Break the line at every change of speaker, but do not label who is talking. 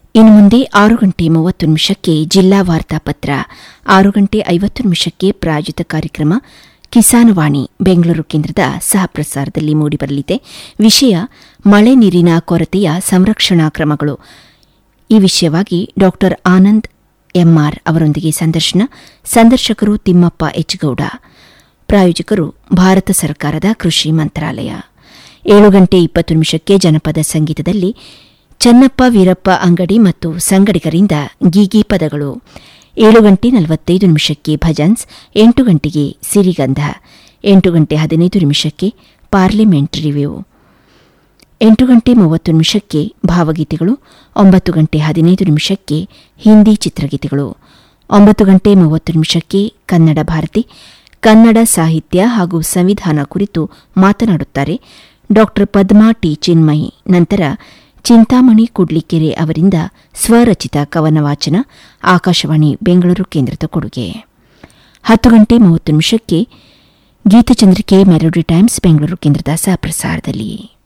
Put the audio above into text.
ಇನ್ನು ಮುಂದೆ ಆರು ಗಂಟೆ ಮೂವತ್ತು ನಿಮಿಷಕ್ಕೆ ಜಿಲ್ಲಾ ವಾರ್ತಾಪತ್ರ ಆರು ಗಂಟೆ ಐವತ್ತು ನಿಮಿಷಕ್ಕೆ ಪ್ರಾಯೋಜಿತ ಕಾರ್ಯಕ್ರಮ ಕಿಸಾನ್ ವಾಣಿ ಬೆಂಗಳೂರು ಕೇಂದ್ರದ ಸಹಪ್ರಸಾರದಲ್ಲಿ ಮೂಡಿಬರಲಿದೆ ವಿಷಯ ಮಳೆ ನೀರಿನ ಕೊರತೆಯ ಸಂರಕ್ಷಣಾ ಕ್ರಮಗಳು ಈ ವಿಷಯವಾಗಿ ಡಾ ಆನಂದ್ ಎಂಆರ್ ಅವರೊಂದಿಗೆ ಸಂದರ್ಶನ ಸಂದರ್ಶಕರು ತಿಮ್ಮಪ್ಪ ಎಚ್ ಗೌಡ ಪ್ರಾಯೋಜಕರು ಭಾರತ ಸರ್ಕಾರದ ಕೃಷಿ ಮಂತ್ರಾಲಯ ಏಳು ಗಂಟೆ ಇಪ್ಪತ್ತು ನಿಮಿಷಕ್ಕೆ ಜನಪದ ಸಂಗೀತದಲ್ಲಿ ಚನ್ನಪ್ಪ ವೀರಪ್ಪ ಅಂಗಡಿ ಮತ್ತು ಸಂಗಡಿಗರಿಂದ ಗೀಗಿ ಪದಗಳು ಏಳು ಗಂಟೆ ನಲವತ್ತೈದು ನಿಮಿಷಕ್ಕೆ ಭಜನ್ಸ್ ಎಂಟು ಗಂಟೆಗೆ ಸಿರಿಗಂಧ ಎಂಟು ಗಂಟೆ ಹದಿನೈದು ನಿಮಿಷಕ್ಕೆ ಪಾರ್ಲಿಮೆಂಟ್ ರಿವ್ಯೂ ಎಂಟು ಗಂಟೆ ಮೂವತ್ತು ನಿಮಿಷಕ್ಕೆ ಭಾವಗೀತೆಗಳು ಒಂಬತ್ತು ಗಂಟೆ ಹದಿನೈದು ನಿಮಿಷಕ್ಕೆ ಹಿಂದಿ ಚಿತ್ರಗೀತೆಗಳು ಒಂಬತ್ತು ಗಂಟೆ ಮೂವತ್ತು ನಿಮಿಷಕ್ಕೆ ಕನ್ನಡ ಭಾರತಿ ಕನ್ನಡ ಸಾಹಿತ್ಯ ಹಾಗೂ ಸಂವಿಧಾನ ಕುರಿತು ಮಾತನಾಡುತ್ತಾರೆ ಡಾ ಪದ್ಮಾ ಟಿ ಚಿನ್ಮಯಿ ನಂತರ ಚಿಂತಾಮಣಿ ಕುಡ್ಲಿಕೆರೆ ಅವರಿಂದ ಸ್ವರಚಿತ ಕವನ ವಾಚನ ಆಕಾಶವಾಣಿ ಬೆಂಗಳೂರು ಕೇಂದ್ರದ ಕೊಡುಗೆ ಹತ್ತು ಗಂಟೆ ಮೂವತ್ತು ನಿಮಿಷಕ್ಕೆ ಗೀತಚಂದ್ರಿಕೆ ಮೆಲೋಡಿ ಟೈಮ್ಸ್ ಬೆಂಗಳೂರು ಕೇಂದ್ರದ ಸಹಪ್ರಸಾರದಲ್ಲಿ